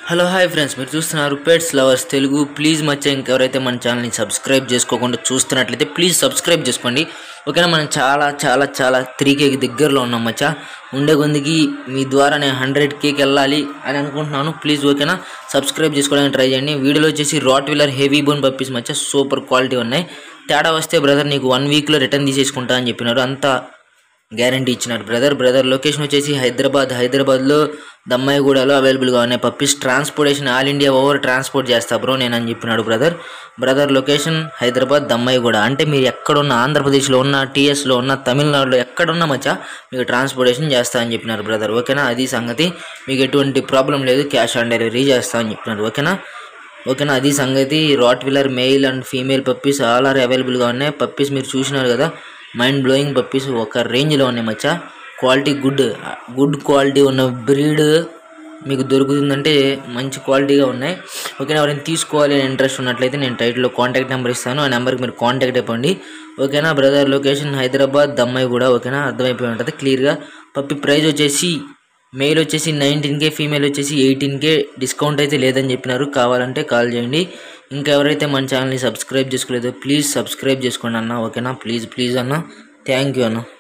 hello hi friends మీరు చూస్తున్నారు pets lovers Telugu please మచ్చ ఇంకెవరైతే మన ఛానల్ని సబ్స్క్రైబ్ చేసుకోకుండా చూస్తున్నట్లయితే ప్లీజ్ సబ్స్క్రైబ్ చేసుకోండి ఓకేనా మనం చాలా చాలా చాలా త్రీ కేకి దగ్గరలో ఉన్నాం మచ్చ ఉండే కొందికి మీ ద్వారా నేను హండ్రెడ్ కేకి వెళ్ళాలి అని అనుకుంటున్నాను ప్లీజ్ ఓకేనా సబ్స్క్రైబ్ చేసుకోవడానికి ట్రై చేయండి వీడియోలో వచ్చేసి Rottweiler heavy bone puppies మచ్చ సూపర్ క్వాలిటీ ఉన్నాయి తేడా వస్తే బ్రదర్ నీకు వన్ వీక్లో రిటర్న్ తీసేసుకుంటా అని చెప్పినారు అంతా గ్యారంటీ ఇచ్చినాడు బ్రదర్ బ్రదర్ లొకేషన్ వచ్చేసి హైదరాబాద్ హైదరాబాద్లో దమ్మాయిగూడలో అవైలబుల్గా ఉన్నాయి puppies transportation all India over transport చేస్తా బ్రో నేను అని చెప్పినాడు brother brother location Hyderabad Dammaiguda అంటే మీరు ఎక్కడున్న ఆంధ్రప్రదేశ్లో ఉన్న టీఎస్లో ఉన్న తమిళనాడులో ఎక్కడున్న మచ్చా మీకు ట్రాన్స్పోర్టేషన్ చేస్తా అని చెప్పినారు బ్రదర్ ఓకేనా అది సంగతి మీకు ఎటువంటి ప్రాబ్లం లేదు క్యాష్ ఆన్ డెలివరీ చేస్తా అని చెప్పినారు ఓకేనా ఓకేనా అది సంగతి Rottweiler male and female puppies all are అవైలబుల్గా ఉన్నాయి పప్పీస్ మీరు చూసినారు కదా మైండ్ బ్లోయింగ్ పప్పీస్ ఒక రేంజ్లో ఉన్నాయి మచ్చా క్వాలిటీ గుడ్ గుడ్ క్వాలిటీ ఉన్న బ్రీడ్ మీకు దొరుకుతుందంటే మంచి క్వాలిటీగా ఉన్నాయి ఓకేనా ఎవరైనా తీసుకోవాలి అని ఇంట్రెస్ట్ ఉన్నట్లయితే నేను టైటిల్లో కాంటాక్ట్ నెంబర్ ఇస్తాను ఆ నెంబర్కి మీరు కాంటాక్ట్ అయిపోండి ఓకేనా బ్రదర్ లొకేషన్ హైదరాబాద్ దమ్మాయి కూడా ఓకేనా అర్థమైపోయి ఉంటుంది క్లియర్గా పప్పి ప్రైస్ వచ్చేసి మెయిల్ వచ్చేసి నైన్టీన్ కే ఫీమేల్ వచ్చేసి ఎయిటీన్ కే డిస్కౌంట్ అయితే లేదని చెప్పినారు కావాలంటే కాల్ చేయండి ఇంకా ఎవరైతే మన ఛానల్ని సబ్స్క్రైబ్ చేసుకోలేదో ప్లీజ్ సబ్స్క్రైబ్ చేసుకోండి అన్న ఓకేనా ప్లీజ్ ప్లీజ్ అన్న థ్యాంక్ యూ అన్న